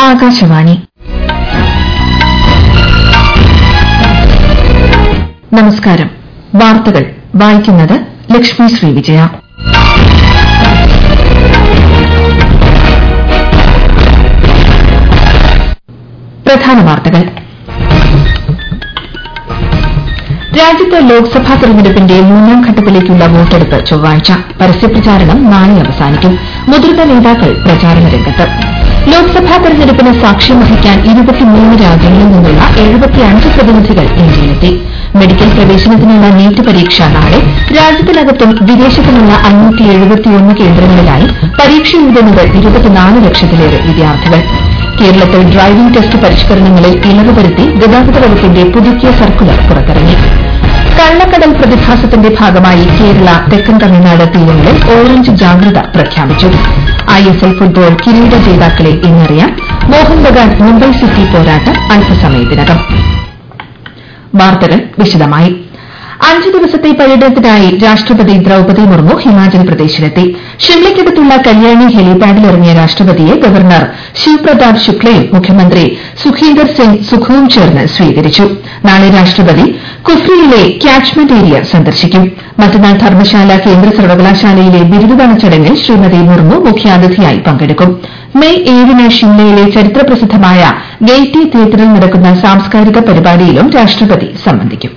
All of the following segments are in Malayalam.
ആകാശവാണി നമസ്കാരം വാർത്തകൾ വായിക്കുന്നത് ലക്ഷ്മി ശ്രീ വിജയ പ്രധാന വാർത്തകൾ രാജ്യത്ത് ലോക്സഭാ തെരഞ്ഞെടുപ്പിന്റെ മൂന്നാം ഘട്ടത്തിലേക്കുള്ള വോട്ടെടുപ്പ് ചൊവ്വാഴ്ച പരസ്യപ്രചാരണം നാളെ അവസാനിക്കും മുതിർന്ന നേതാക്കൾ പ്രചാരണ രംഗത്ത് ലോക്സഭാ തെരഞ്ഞെടുപ്പിന് സാക്ഷ്യം വഹിക്കാൻ രാജ്യങ്ങളിൽ നിന്നുള്ള പ്രതിനിധികൾ ഇന്ത്യയിലെത്തി മെഡിക്കൽ പ്രവേശനത്തിനുള്ള നീറ്റ് പരീക്ഷ നാളെ രാജ്യത്തിനകത്തും വിദേശത്തുമുള്ള കേന്ദ്രങ്ങളിലായി പരീക്ഷ എഴുതുന്നത് ലക്ഷത്തിലേറെ വിദ്യാർത്ഥികൾ കേരളത്തിൽ ഡ്രൈവിംഗ് ടെസ്റ്റ് പരിഷ്കരണങ്ങളിൽ ഇളവ് വരുത്തി ഗതാഗത വകുപ്പിന്റെ പുതുക്കിയ സർക്കുലർ പുറത്തിറങ്ങി കള്ളക്കടൽ പ്രതിഭാസത്തിന്റെ ഭാഗമായി കേരള തെക്കൻ തമിഴ്നാട് തീരങ്ങളിൽ ഓറഞ്ച് ജാഗ്രത പ്രഖ്യാപിച്ചു ഐഎസ്എൽ ഫുട്ബോൾ കിരീട ജേതാക്കളെ ഇന്നറിയാം മോഹൻ ബഗാൻ മുംബൈ സിറ്റി പോരാട്ടം അല്പസമയത്തിനകം വാർത്തകൾ വിശദമായി അഞ്ച് ദിവസത്തെ പര്യടനത്തിനായി രാഷ്ട്രപതി ദ്രൌപതി മുർമു ഹിമാചൽ പ്രദേശിലെത്തി ഷിംലയ്ക്കടുത്തുള്ള കല്യാണി ഹെലിപാഡിലിറങ്ങിയ രാഷ്ട്രപതിയെ ഗവർണർ ശിവപ്രതാപ് ശുക്ലയും മുഖ്യമന്ത്രി സുഖീന്ദർ സിംഗ് സുഖുവും ചേർന്ന് സ്വീകരിച്ചു നാളെ രാഷ്ട്രപതി കുഫ്രിയിലെ ക്യാച്ച്മെന്റ് ഏരിയ സന്ദർശിക്കും മറ്റന്നാൾ ധർമ്മശാല കേന്ദ്ര സർവകലാശാലയിലെ ബിരുദദാന ചടങ്ങിൽ ശ്രീമതി മുർമു മുഖ്യാതിഥിയായി പങ്കെടുക്കും മെയ് ഏഴിന് ഷിംലയിലെ ചരിത്രപ്രസിദ്ധമായ ഗെയ്റ്റി തിയേറ്ററിൽ നടക്കുന്ന സാംസ്കാരിക പരിപാടിയിലും രാഷ്ട്രപതി സംബന്ധിക്കും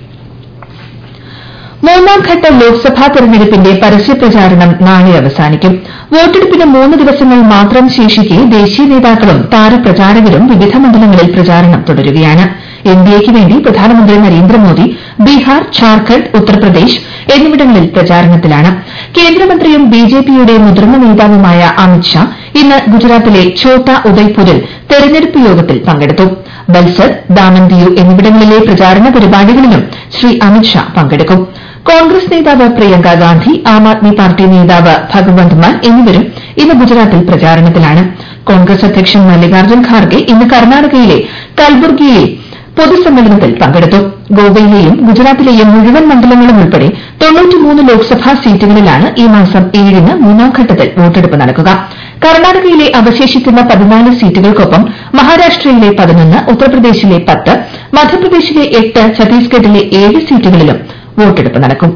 മൂന്നാം ഘട്ട ലോക്സഭാ തെരഞ്ഞെടുപ്പിന്റെ പരസ്യപ്രചാരണം നാളെ അവസാനിക്കും വോട്ടെടുപ്പിന് മൂന്ന് ദിവസങ്ങൾ മാത്രം ശേഷിക്കെ ദേശീയ നേതാക്കളും താരപ്രചാരകരും വിവിധ മണ്ഡലങ്ങളിൽ പ്രചാരണം തുടരുകയാണ് എൻഡിഎയ്ക്ക് വേണ്ടി പ്രധാനമന്ത്രി നരേന്ദ്രമോദി ബീഹാർ ഝാർഖണ്ഡ് ഉത്തർപ്രദേശ് എന്നിവിടങ്ങളിൽ പ്രചാരണത്തിലാണ് കേന്ദ്രമന്ത്രിയും ബിജെപിയുടെ മുതിർന്ന നേതാവുമായ അമിത്ഷാ ഇന്ന് ഗുജറാത്തിലെ ഛോട്ടാ ഉദയ്പൂരിൽ തെരഞ്ഞെടുപ്പ് യോഗത്തിൽ പങ്കെടുത്തു ബൽസർ ദാമൻദിയു എന്നിവിടങ്ങളിലെ പ്രചാരണ പരിപാടികളിലും ശ്രീ അമിത്ഷാ പങ്കെടുക്കും കോൺഗ്രസ് നേതാവ് പ്രിയങ്ക ഗാന്ധി ആം ആദ്മി പാർട്ടി നേതാവ് ഭഗവന്ത് മാൻ എന്നിവരും ഇന്ന് ഗുജറാത്തിൽ പ്രചാരണത്തിലാണ് കോൺഗ്രസ് അധ്യക്ഷൻ മല്ലികാർജ്ജുൻ ഖാർഗെ ഇന്ന് കർണാടകയിലെ കൽബുർഗിയിൽ പൊതുസമ്മേളനത്തിൽ പങ്കെടുത്തു ഗോവയിലെയും ഗുജറാത്തിലെയും മുഴുവൻ മണ്ഡലങ്ങളും ഉൾപ്പെടെ ലോക്സഭാ സീറ്റുകളിലാണ് ഈ മാസം ഏഴിന് മൂന്നാം ഘട്ടത്തിൽ വോട്ടെടുപ്പ് നടക്കുക കർണാടകയിലെ അവശേഷിക്കുന്ന പതിനാല് സീറ്റുകൾക്കൊപ്പം മഹാരാഷ്ട്രയിലെ പതിനൊന്ന് ഉത്തർപ്രദേശിലെ പത്ത് മധ്യപ്രദേശിലെ എട്ട് ഛത്തീസ്ഗഡിലെ ഏഴ് സീറ്റുകളിലും വോട്ടെടുപ്പ് നടക്കും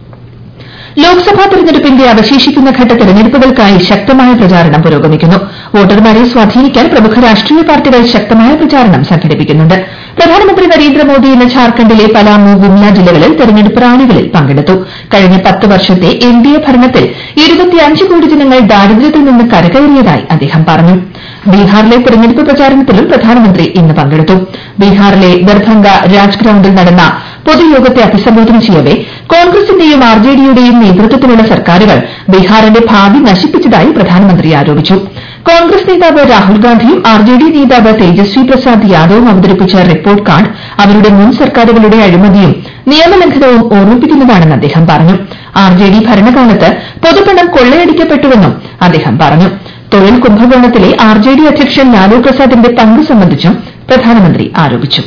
ലോക്സഭാ തെരഞ്ഞെടുപ്പിന്റെ അവശേഷിക്കുന്ന ഘട്ട തെരഞ്ഞെടുപ്പുകൾക്കായി ശക്തമായ പ്രചാരണം പുരോഗമിക്കുന്നു വോട്ടർമാരെ സ്വാധീനിക്കാൻ പ്രമുഖ രാഷ്ട്രീയ പാർട്ടികൾ ശക്തമായ പ്രചാരണം സംഘടിപ്പിക്കുന്നുണ്ട് പ്രധാനമന്ത്രി നരേന്ദ്രമോദി ഇന്ന് ഝാർഖണ്ഡിലെ പലാമു ഗുംല ജില്ലകളിൽ തെരഞ്ഞെടുപ്പ് റാലികളിൽ പങ്കെടുത്തു കഴിഞ്ഞ പത്ത് വർഷത്തെ എൻഡിഎ ഭരണത്തിൽ കോടി ജനങ്ങൾ ദാരിദ്ര്യത്തിൽ നിന്ന് കരകയറിയതായി അദ്ദേഹം പറഞ്ഞു ബീഹാറിലെ തെരഞ്ഞെടുപ്പ് പ്രചാരണത്തിലും പ്രധാനമന്ത്രി ഇന്ന് പങ്കെടുത്തു ബീഹാറിലെ ദർഭംഗ രാജ് ഗ്രൌണ്ടിൽ നടന്ന പൊതുയോഗത്തെ അഭിസംബോധന ചെയ്യവെ കോൺഗ്രസിന്റെയും ആർജെഡിയുടെയും നേതൃത്വത്തിലുള്ള സർക്കാരുകൾ ബീഹാറിന്റെ ഭാവി നശിപ്പിച്ചതായി പ്രധാനമന്ത്രി ആരോപിച്ചു കോൺഗ്രസ് നേതാവ് രാഹുൽ ഗാന്ധിയും ആർജെഡി നേതാവ് തേജസ്വി പ്രസാദ് യാദവും അവതരിപ്പിച്ച റിപ്പോർട്ട് കാർഡ് അവരുടെ മുൻ സർക്കാരുകളുടെ അഴിമതിയും നിയമലംഘനവും ഓർമ്മിപ്പിക്കുന്നതാണെന്ന് അദ്ദേഹം പറഞ്ഞു ആർജെഡി ഭരണകാലത്ത് പൊതുപണം കൊള്ളയടിക്കപ്പെട്ടുവെന്നും അദ്ദേഹം പറഞ്ഞു തൊഴിൽ കുംഭകോണത്തിലെ ആർജെഡി അധ്യക്ഷൻ ലാലു പ്രസാദിന്റെ പങ്ക് സംബന്ധിച്ചും പ്രധാനമന്ത്രി ആരോപിച്ചു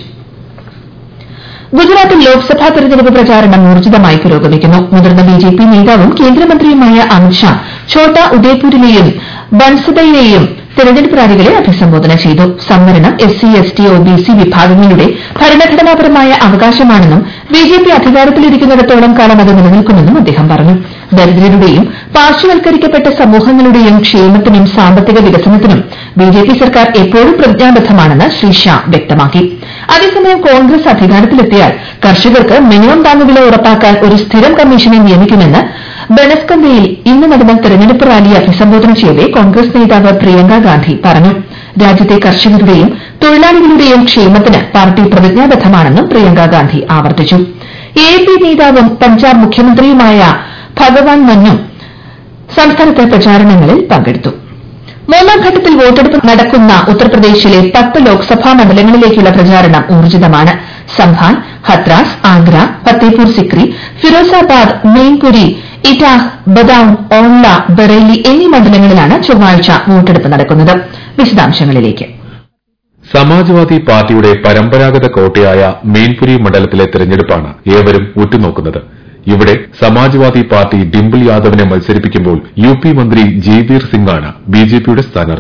ഗുജറാത്തിൽ ലോക്സഭാ തെരഞ്ഞെടുപ്പ് പ്രചാരണം ഊർജ്ജിതമായി പുരോഗമിക്കുന്നു മുതിർന്ന ബിജെപി നേതാവും കേന്ദ്രമന്ത്രിയുമായ അമിത്ഷാ ഛോട്ടാ ഉദയ്പൂരിലെയും ബൻസദയിലെയും തെരഞ്ഞെടുപ്പ് റാലികളെ അഭിസംബോധന ചെയ്തു സംവരണം എസ്സി എസ്ടി ഒബിസി വിഭാഗങ്ങളുടെ ഭരണഘടനാപരമായ അവകാശമാണെന്നും ബിജെപി അധികാരത്തിലിരിക്കുന്നിടത്തോളം കാലം അത് നിലനിൽക്കുമെന്നും അദ്ദേഹം പറഞ്ഞു ദരിദ്രരുടെയും പാർശ്വവൽക്കരിക്കപ്പെട്ട സമൂഹങ്ങളുടെയും ക്ഷേമത്തിനും സാമ്പത്തിക വികസനത്തിനും ബിജെപി സർക്കാർ എപ്പോഴും പ്രതിജ്ഞാബദ്ധമാണെന്ന് ശ്രീ ഷാ വ്യക്തമാക്കി അതേസമയം കോൺഗ്രസ് അധികാരത്തിലെത്തിയാൽ കർഷകർക്ക് മിനിമം താങ്ങുവില ഉറപ്പാക്കാൻ ഒരു സ്ഥിരം കമ്മീഷനെ നിയമിക്കുമെന്ന് ബനസ്കന്തയിൽ ഇന്ന് നടന്ന തെരഞ്ഞെടുപ്പ് റാലിയെ അഭിസംബോധന ചെയ്യവെ കോൺഗ്രസ് നേതാവ് പ്രിയങ്ക ഗാന്ധി പറഞ്ഞു രാജ്യത്തെ കർഷകരുടെയും തൊഴിലാളികളുടെയും ക്ഷേമത്തിന് പാർട്ടി പ്രതിജ്ഞാബദ്ധമാണെന്നും പ്രിയങ്ക ഗാന്ധി ആവർത്തിച്ചു എപി നേതാവും പഞ്ചാബ് മുഖ്യമന്ത്രിയുമായ ഭഗവാൻ മന്നും സംസ്ഥാനത്ത് പ്രചാരണങ്ങളിൽ പങ്കെടുത്തു മൂന്നാം ഘട്ടത്തിൽ വോട്ടെടുപ്പ് നടക്കുന്ന ഉത്തർപ്രദേശിലെ പത്ത് ലോക്സഭാ മണ്ഡലങ്ങളിലേക്കുള്ള പ്രചാരണം ഊർജ്ജിതമാണ് സംഭാൽ ഹത്രാസ് ആഗ്ര ഫത്തേപൂർ സിക്രി ഫിറോസാബാദ് മെയിൻപുരി ഇറ്റാഹ് ബദൌൺ ഓൺല ബറേലി എന്നീ മണ്ഡലങ്ങളിലാണ് ചൊവ്വാഴ്ച വോട്ടെടുപ്പ് നടക്കുന്നത് വിശദാംശങ്ങളിലേക്ക് സമാജ്വാദി പാർട്ടിയുടെ പരമ്പരാഗത കോട്ടയായ മെയിൻപുരി മണ്ഡലത്തിലെ തെരഞ്ഞെടുപ്പാണ് ഏവരും ഉറ്റുനോക്കുന്നത് ഇവിടെ സമാജ്വാദി പാർട്ടി ഡിംപിൾ യാദവിനെ മത്സരിപ്പിക്കുമ്പോൾ യു പി മന്ത്രി ജയ്വീർ സിംഗാണ് ബിജെപിയുടെ സ്ഥാനാർത്ഥി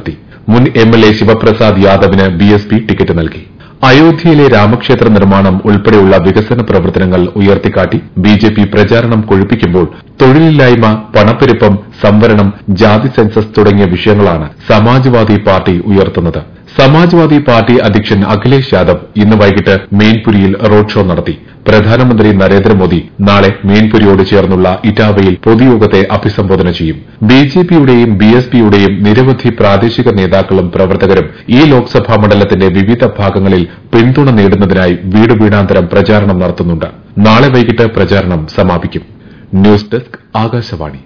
മുൻ എംഎൽഎ ശിവപ്രസാദ് യാദവിന് ബിഎസ്പി ടിക്കറ്റ് നൽകി അയോധ്യയിലെ രാമക്ഷേത്ര നിർമ്മാണം ഉൾപ്പെടെയുള്ള വികസന പ്രവർത്തനങ്ങൾ ഉയർത്തിക്കാട്ടി ബിജെപി പ്രചാരണം കൊഴുപ്പിക്കുമ്പോൾ തൊഴിലില്ലായ്മ പണപ്പെരുപ്പം സംവരണം ജാതി സെൻസസ് തുടങ്ങിയ വിഷയങ്ങളാണ് സമാജ്വാദി പാർട്ടി ഉയർത്തുന്നത് സമാജ്വാദി പാർട്ടി അധ്യക്ഷൻ അഖിലേഷ് യാദവ് ഇന്ന് വൈകിട്ട് മെയിൻപുരിയിൽ റോഡ് ഷോ നടത്തി പ്രധാനമന്ത്രി നരേന്ദ്രമോദി നാളെ മെയിൻപുരിയോട് ചേർന്നുള്ള ഇറ്റാവയിൽ പൊതുയോഗത്തെ അഭിസംബോധന ചെയ്യും ബിജെപിയുടെയും ബിഎസ്പിയുടെയും നിരവധി പ്രാദേശിക നേതാക്കളും പ്രവർത്തകരും ഈ ലോക്സഭാ മണ്ഡലത്തിന്റെ വിവിധ ഭാഗങ്ങളിൽ പിന്തുണ നേടുന്നതിനായി വീട് വീടാന്തരം പ്രചാരണം നടത്തുന്നുണ്ട് നാളെ വൈകിട്ട് പ്രചാരണം സമാപിക്കും ന്യൂസ് ഡെസ്ക് ആകാശവാണി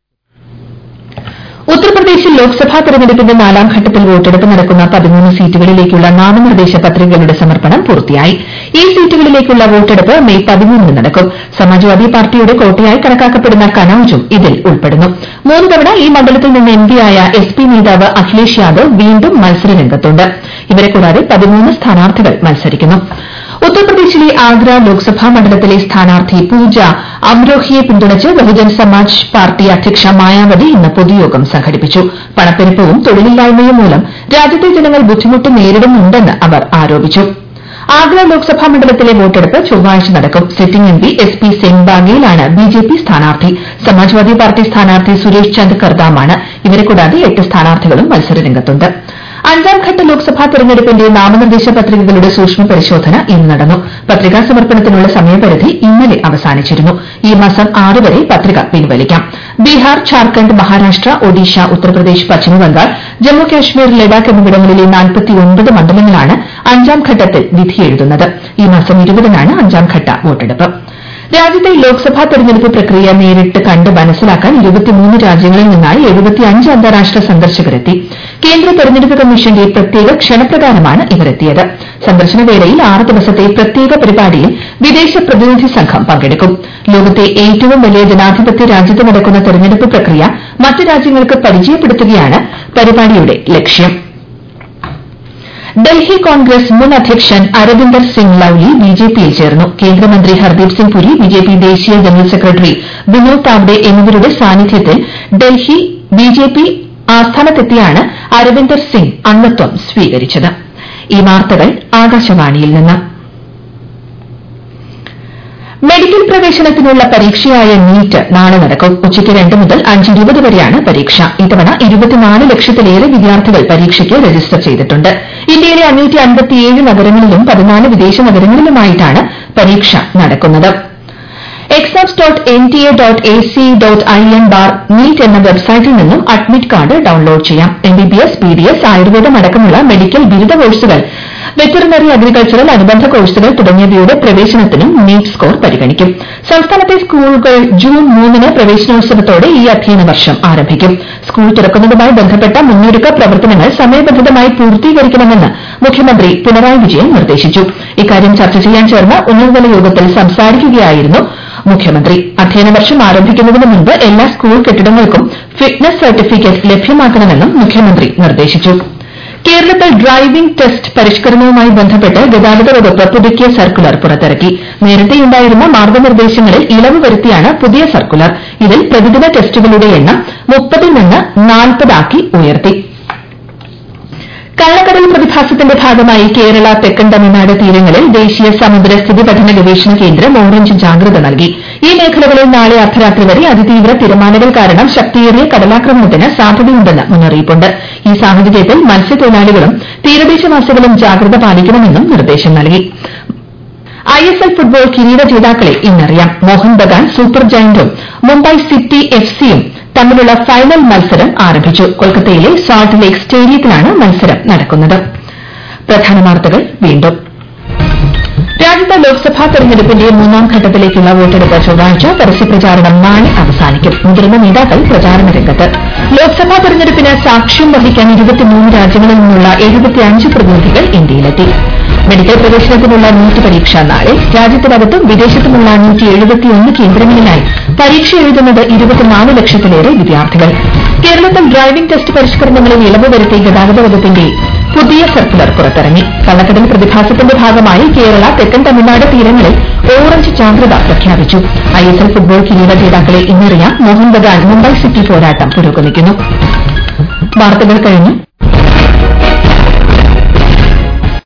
ഉത്തർപ്രദേശിൽ ലോക്സഭാ തെരഞ്ഞെടുപ്പിന്റെ നാലാം ഘട്ടത്തിൽ വോട്ടെടുപ്പ് നടക്കുന്ന പതിമൂന്ന് സീറ്റുകളിലേക്കുള്ള നാമനിർദ്ദേശ പത്രികകളുടെ സമർപ്പണം പൂർത്തിയായി ഈ സീറ്റുകളിലേക്കുള്ള വോട്ടെടുപ്പ് മെയ് പതിമൂന്നിന് നടക്കും സമാജ്വാദി പാർട്ടിയുടെ കോട്ടയായി കണക്കാക്കപ്പെടുന്ന കനൌജും ഇതിൽ ഉൾപ്പെടുന്നു മൂന്ന് തവണ ഈ മണ്ഡലത്തിൽ നിന്ന് എംപിയായ എസ് പി നേതാവ് അഖിലേഷ് യാദവ് വീണ്ടും മത്സരരംഗത്തുണ്ട് ഇവരെ കൂടാതെ പതിമൂന്ന് സ്ഥാനാർത്ഥികൾ മത്സരിക്കുന്നു ഉത്തർപ്രദേശിലെ ആഗ്ര ലോക്സഭാ മണ്ഡലത്തിലെ സ്ഥാനാർത്ഥി പൂജ അംരോഹിയെ പിന്തുണച്ച് ബഹുജൻ സമാജ് പാർട്ടി അധ്യക്ഷ മായാവതി ഇന്ന് പൊതുയോഗം സംഘടിപ്പിച്ചു പണപ്പെരുപ്പവും തൊഴിലില്ലായ്മയും മൂലം രാജ്യത്തെ ജനങ്ങൾ ബുദ്ധിമുട്ട് നേരിടുന്നുണ്ടെന്ന് അവർ ആരോപിച്ചു ആഗ്ര ലോക്സഭാ മണ്ഡലത്തിലെ വോട്ടെടുപ്പ് ചൊവ്വാഴ്ച നടക്കും സിറ്റിംഗ് എംപി എസ് പി സെൻ ബാഗേലാണ് ബിജെപി സ്ഥാനാർത്ഥി സമാജ്വാദി പാർട്ടി സ്ഥാനാർത്ഥി സുരേഷ് ചന്ദ് കർദാമാണ് ഇവരെ കൂടാതെ എട്ട് സ്ഥാനാർത്ഥികളും മത്സരരംഗത്തുണ്ട് അഞ്ചാം ഘട്ട ലോക്സഭാ തെരഞ്ഞെടുപ്പിന്റെ നാമനിർദ്ദേശ പത്രികകളുടെ സൂക്ഷ്മ പരിശോധന ഇന്ന് നടന്നു പത്രികാ സമർപ്പണത്തിനുള്ള സമയപരിധി ഇന്നലെ അവസാനിച്ചിരുന്നു ഈ മാസം ആറ് വരെ പത്രിക പിൻവലിക്കാം ബീഹാർ ഝാർഖണ്ഡ് മഹാരാഷ്ട്ര ഒഡീഷ ഉത്തർപ്രദേശ് പശ്ചിമബംഗാൾ ജമ്മു കാശ്മീർ ലഡാക്ക് എന്നിവിടങ്ങളിലെ മണ്ഡലങ്ങളാണ് അഞ്ചാം ഘട്ടത്തിൽ വിധിയെഴുതുന്നത് ഈ മാസം ഇരുപതിനാണ് അഞ്ചാം ഘട്ട വോട്ടെടുപ്പ് രാജ്യത്തെ ലോക്സഭാ തെരഞ്ഞെടുപ്പ് പ്രക്രിയ നേരിട്ട് കണ്ട് മനസ്സിലാക്കാൻ ഇരുപത്തിമൂന്ന് രാജ്യങ്ങളിൽ നിന്നായി എഴുപത്തിയഞ്ച് അന്താരാഷ്ട്ര സന്ദർശകരെത്തി കേന്ദ്ര തെരഞ്ഞെടുപ്പ് കമ്മീഷന്റെ പ്രത്യേക ക്ഷണപ്രകാരമാണ് ഇവരെത്തിയത് സന്ദർശന വേളയിൽ ആറ് ദിവസത്തെ പ്രത്യേക പരിപാടിയിൽ വിദേശ പ്രതിനിധി സംഘം പങ്കെടുക്കും ലോകത്തെ ഏറ്റവും വലിയ ജനാധിപത്യ രാജ്യത്ത് നടക്കുന്ന തെരഞ്ഞെടുപ്പ് പ്രക്രിയ മറ്റ് രാജ്യങ്ങൾക്ക് പരിചയപ്പെടുത്തുകയാണ് പരിപാടിയുടെ ലക്ഷ്യം ഡൽഹി കോൺഗ്രസ് മുൻ അധ്യക്ഷൻ അരവിന്ദർ സിംഗ് ലൌലി ബിജെപിയിൽ ചേർന്നു കേന്ദ്രമന്ത്രി ഹർദീപ് സിംഗ് പുരി ബിജെപി ദേശീയ ജനറൽ സെക്രട്ടറി വിനോദ് താവ്ഡെ എന്നിവരുടെ സാന്നിധ്യത്തിൽ ഡൽഹി ബിജെപി ആസ്ഥാനത്തെത്തിയാണ് അരവിന്ദർ സിംഗ് അംഗത്വം സ്വീകരിച്ചത് ഈ വാർത്തകൾ ആകാശവാണിയിൽ നിന്ന് മെഡിക്കൽ പ്രവേശനത്തിനുള്ള പരീക്ഷയായ നീറ്റ് നാളെ നടക്കും ഉച്ചയ്ക്ക് രണ്ട് മുതൽ അഞ്ച് ഇരുപത് വരെയാണ് പരീക്ഷ ഇത്തവണ ഇരുപത്തിനാല് ലക്ഷത്തിലേറെ വിദ്യാർത്ഥികൾ പരീക്ഷയ്ക്ക് രജിസ്റ്റർ ചെയ്തിട്ടുണ്ട് ഇന്ത്യയിലെ അഞ്ഞൂറ്റി അൻപത്തിയേഴ് നഗരങ്ങളിലും പതിനാല് വിദേശ നഗരങ്ങളിലുമായിട്ടാണ് പരീക്ഷ നടക്കുന്നത് exams dot N T A dot A C dot I N bar NEET എന്ന വെബ്സൈറ്റിൽ നിന്നും അഡ്മിറ്റ് കാർഡ് ഡൌൺലോഡ് ചെയ്യാം എംബിബിഎസ് ബിഡിഎസ് ആയുർവേദം അടക്കമുള്ള മെഡിക്കൽ ബിരുദ കോഴ്സുകൾ വെറ്ററിനറി അഗ്രികൾച്ചറൽ അനുബന്ധ കോഴ്സുകൾ തുടങ്ങിയവയുടെ പ്രവേശനത്തിനും നീറ്റ് സ്കോർ പരിഗണിക്കും സംസ്ഥാനത്തെ സ്കൂളുകൾ ജൂൺ മൂന്നിന് പ്രവേശനോത്സവത്തോടെ ഈ അധ്യയന വർഷം ആരംഭിക്കും സ്കൂൾ തുറക്കുന്നതുമായി ബന്ധപ്പെട്ട മുന്നൊരുക്ക പ്രവർത്തനങ്ങൾ സമയബന്ധിതമായി പൂർത്തീകരിക്കണമെന്ന് മുഖ്യമന്ത്രി പിണറായി വിജയൻ നിർദ്ദേശിച്ചു ഇക്കാര്യം ചർച്ച ചെയ്യാൻ ചേർന്ന ഉന്നതതല യോഗത്തിൽ സംസാരിക്കുകയായിരുന്നു മുഖ്യമന്ത്രി അധ്യയന വർഷം ആരംഭിക്കുന്നതിന് മുൻപ് എല്ലാ സ്കൂൾ കെട്ടിടങ്ങൾക്കും ഫിറ്റ്നസ് സർട്ടിഫിക്കറ്റ് ലഭ്യമാക്കണമെന്നും മുഖ്യമന്ത്രി നിർദ്ദേശിച്ചു കേരളത്തിൽ ഡ്രൈവിംഗ് ടെസ്റ്റ് പരിഷ്കരണവുമായി ബന്ധപ്പെട്ട് ഗതാഗത വകുപ്പ് പുതുക്കിയ സർക്കുലർ പുറത്തിറക്കി നേരത്തെയുണ്ടായിരുന്ന മാർഗ്ഗനിർദ്ദേശങ്ങളിൽ ഇളവ് വരുത്തിയാണ് പുതിയ സർക്കുലർ ഇതിൽ പ്രതിദിന ടെസ്റ്റുകളുടെ എണ്ണം മുപ്പതിൽ നിന്ന് നാൽപ്പതാക്കി ഉയർത്തി കള്ളക്കടൽ പ്രതിഭാസത്തിന്റെ ഭാഗമായി കേരള തെക്കൻ തമിഴ്നാട് തീരങ്ങളിൽ ദേശീയ സമുദ്ര സ്ഥിതി പഠന ഗവേഷണ കേന്ദ്രം ഓറഞ്ച് ജാഗ്രത നൽകി ഈ മേഖലകളിൽ നാളെ അർദ്ധരാത്രി വരെ അതിതീവ്ര തിരമാലകൾ കാരണം ശക്തിയേറിയ കടലാക്രമണത്തിന് സാധ്യതയുണ്ടെന്ന് മുന്നറിയിപ്പുണ്ട് ഈ സാഹചര്യത്തിൽ മത്സ്യത്തൊഴിലാളികളും തീരദേശവാസികളും ജാഗ്രത പാലിക്കണമെന്നും നിർദ്ദേശം നൽകി ഐഎസ്എൽ ഫുട്ബോൾ കിരീട ജേതാക്കളെ ഇന്നറിയാം മോഹൻ ബഗാൻ സൂപ്പർ ജയന്റും മുംബൈ സിറ്റി എഫ് സിയും തമ്മിലുള്ള ഫൈനൽ മത്സരം ആരംഭിച്ചു കൊൽക്കത്തയിലെ സാൾട്ട് ലേക്ക് സ്റ്റേഡിയത്തിലാണ് മത്സരം നടക്കുന്നത് പ്രധാന വാർത്തകൾ വീണ്ടും രാജ്യത്തെ ലോക്സഭാ തെരഞ്ഞെടുപ്പിന്റെ മൂന്നാം ഘട്ടത്തിലേക്കുള്ള വോട്ടെടുപ്പ് ചൊവ്വാഴ്ച പരസ്യപ്രചാരണം നാളെ അവസാനിക്കും മുതിർന്ന നേതാക്കൾ പ്രചാരണ രംഗത്ത് ലോക്സഭാ തെരഞ്ഞെടുപ്പിന് സാക്ഷ്യം വഹിക്കാൻ ഇരുപത്തിമൂന്ന് രാജ്യങ്ങളിൽ നിന്നുള്ള എഴുപത്തിയഞ്ച് പ്രതിനിധികൾ ഇന്ത്യയിലെത്തി മെഡിക്കൽ പ്രവേശനത്തിനുള്ള നീറ്റ് പരീക്ഷ നാളെ രാജ്യത്തിനകത്തും വിദേശത്തുമുള്ള നൂറ്റി എഴുപത്തിയൊന്ന് കേന്ദ്രങ്ങളിലായി പരീക്ഷ എഴുതുന്നത് ഇരുപത്തിനാല് ലക്ഷത്തിലേറെ വിദ്യാർത്ഥികൾ കേരളത്തിൽ ഡ്രൈവിംഗ് ടെസ്റ്റ് പരിഷ്കരണങ്ങളിൽ ഇളവ് വരുത്തി ഗതാഗത വകുപ്പിന്റെ പുതിയ സർക്കുലർ പുറത്തിറങ്ങി കള്ളക്കടൽ പ്രതിഭാസത്തിന്റെ ഭാഗമായി കേരള തെക്കൻ തമിഴ്നാട് തീരങ്ങളിൽ ഓറഞ്ച് ജാഗ്രത പ്രഖ്യാപിച്ചു ഐഎസ്എൽ ഫുട്ബോൾ കിരീട ജേതാക്കളെ ഇന്നറിയാം മോഹൻ ബഗാൻ മുംബൈ സിറ്റി പോരാട്ടം പുരോഗമിക്കുന്നു വാർത്തകൾ കഴിഞ്ഞു